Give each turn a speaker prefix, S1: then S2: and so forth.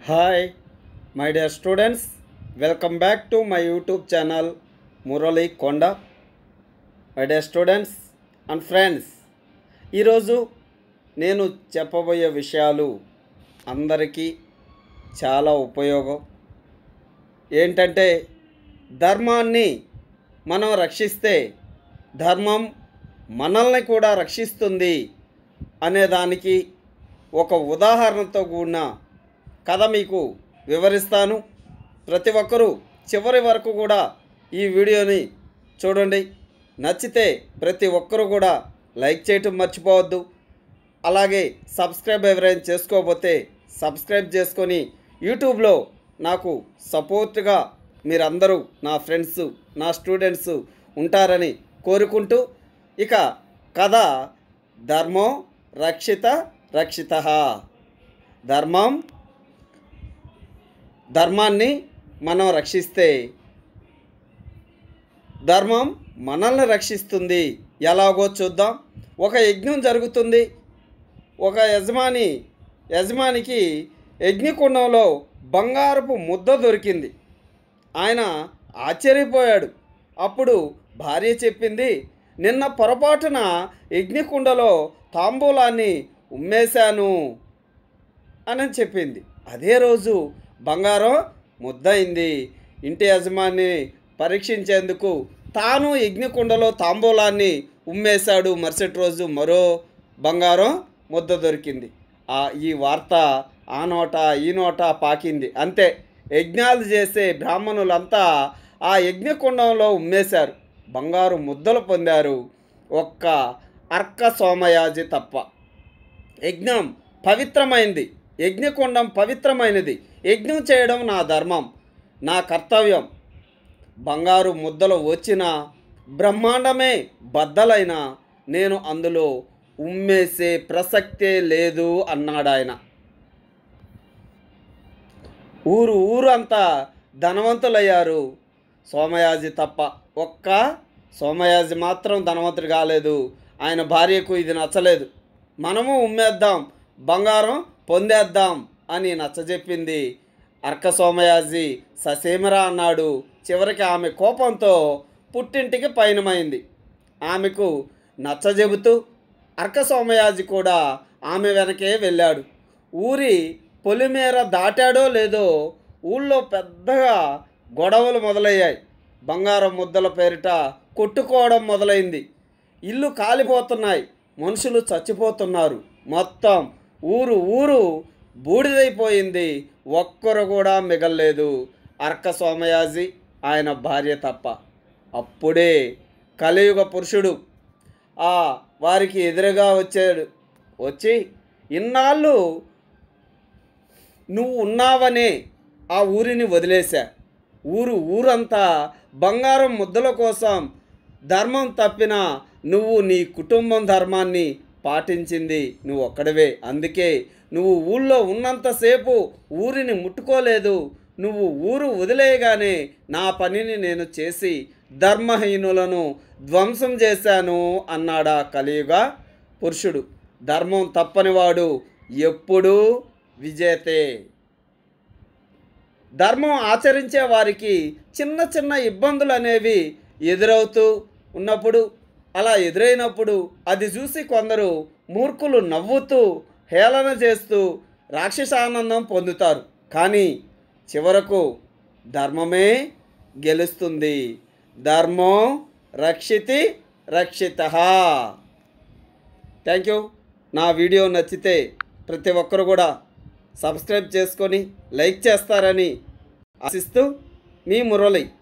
S1: hi my dear students welcome back to my YouTube channel Murali Konda my dear students and friends ఈరోజు నేను చెప్పబోయే విషయాలు అందరికీ చాలా ఉపయోగం ఏంటంటే ధర్మాన్ని మనం రక్షిస్తే ధర్మం మనల్ని కూడా రక్షిస్తుంది అనేదానికి ఒక ఉదాహరణతో కూడిన కథ మీకు వివరిస్తాను ప్రతి ఒక్కరూ చివరి వరకు కూడా ఈ వీడియోని చూడండి నచ్చితే ప్రతి ఒక్కరూ కూడా లైక్ చేయటం మర్చిపోవద్దు అలాగే సబ్స్క్రైబ్ ఎవరైనా చేసుకోకపోతే సబ్స్క్రైబ్ చేసుకొని యూట్యూబ్లో నాకు సపోర్ట్గా మీరందరూ నా ఫ్రెండ్స్ నా స్టూడెంట్స్ ఉంటారని కోరుకుంటూ ఇక కథ ధర్మం రక్షిత రక్షిత ధర్మం ధర్మాన్ని మనం రక్షిస్తే ధర్మం మనల్ని రక్షిస్తుంది ఎలాగో చూద్దాం ఒక యజ్ఞం జరుగుతుంది ఒక యజమాని యజమానికి యజ్ఞకుండంలో బంగారపు ముద్ద దొరికింది ఆయన ఆశ్చర్యపోయాడు అప్పుడు భార్య చెప్పింది నిన్న పొరపాటున యజ్ఞకుండలో తాంబూలాన్ని ఉమ్మేశాను అని చెప్పింది అదే రోజు బంగారం ముద్దయింది ఇంటి యజమాని పరీక్షించేందుకు తాను యజ్ఞకుండలో తాంబూలాన్ని ఉమ్మేశాడు మరుసటి రోజు మరో బంగారం ముద్ద దొరికింది ఆ ఈ వార్త ఆ నోట ఈ నోట పాకింది అంతే యజ్ఞాలు చేసే బ్రాహ్మణులంతా ఆ యజ్ఞకుండంలో ఉమ్మేశారు బంగారు ముద్దలు పొందారు ఒక్క అర్క సోమయాజి తప్ప యజ్ఞం పవిత్రమైంది యజ్ఞకుండం పవిత్రమైనది యజ్ఞం చేయడం నా ధర్మం నా కర్తవ్యం బంగారు ముద్దలు వచ్చిన బ్రహ్మాండమే బద్దలైన నేను అందులో ఉమ్మేసే ప్రసక్తే లేదు అన్నాడు ఆయన ఊరు ఊరు అంతా ధనవంతులయ్యారు సోమయాజి తప్ప ఒక్క సోమయాజి మాత్రం ధనవంతుడు కాలేదు ఆయన భార్యకు ఇది నచ్చలేదు మనము ఉమ్మేద్దాం బంగారం పొందేద్దాం అని నచ్చజెప్పింది అర్క సోమయాజి ససేమరా అన్నాడు చివరికి ఆమె కోపంతో పుట్టింటికి పయనమైంది ఆమెకు నచ్చజెబుతూ అర్క సోమయాజి కూడా ఆమె వెనకే వెళ్ళాడు ఊరి పొలిమేర దాటాడో లేదో ఊళ్ళో పెద్దగా గొడవలు మొదలయ్యాయి బంగారం ముద్దల పేరిట కొట్టుకోవడం మొదలైంది ఇల్లు కాలిపోతున్నాయి మనుషులు చచ్చిపోతున్నారు మొత్తం ఊరు ఊరు బూడిదైపోయింది ఒక్కరు కూడా మిగల్లేదు అర్క సోమయాజి ఆయన భార్య తప్ప అప్పుడే కలియుగ పురుషుడు ఆ వారికి ఎదురుగా వచ్చాడు వచ్చి ఇన్నాళ్ళు నువ్వు ఉన్నావనే ఆ ఊరిని వదిలేశా ఊరు ఊరంతా బంగారం ముద్దల కోసం ధర్మం తప్పిన నువ్వు నీ కుటుంబం ధర్మాన్ని పాటించింది నువ్వు ఒక్కడవే అందుకే నువ్వు ఊళ్ళో ఉన్నంతసేపు ఊరిని ముట్టుకోలేదు నువ్వు ఊరు వదిలేయగానే నా పనిని నేను చేసి ధర్మహీనులను ధ్వంసం చేశాను అన్నాడా కలియుగ పురుషుడు ధర్మం తప్పనివాడు ఎప్పుడూ విజేతే ధర్మం ఆచరించే వారికి చిన్న చిన్న ఇబ్బందులు అనేవి ఎదురవుతూ ఉన్నప్పుడు అలా ఎదురైనప్పుడు అది చూసి కొందరు మూర్ఖులు నవ్వుతూ హేళన చేస్తూ రాక్షసానందం పొందుతారు కానీ చివరకు ధర్మమే గెలుస్తుంది ధర్మం రక్షితి రక్షిత థ్యాంక్ యూ నా వీడియో నచ్చితే ప్రతి ఒక్కరు కూడా సబ్స్క్రైబ్ చేసుకొని లైక్ చేస్తారని ఆశిస్తూ మీ మురళి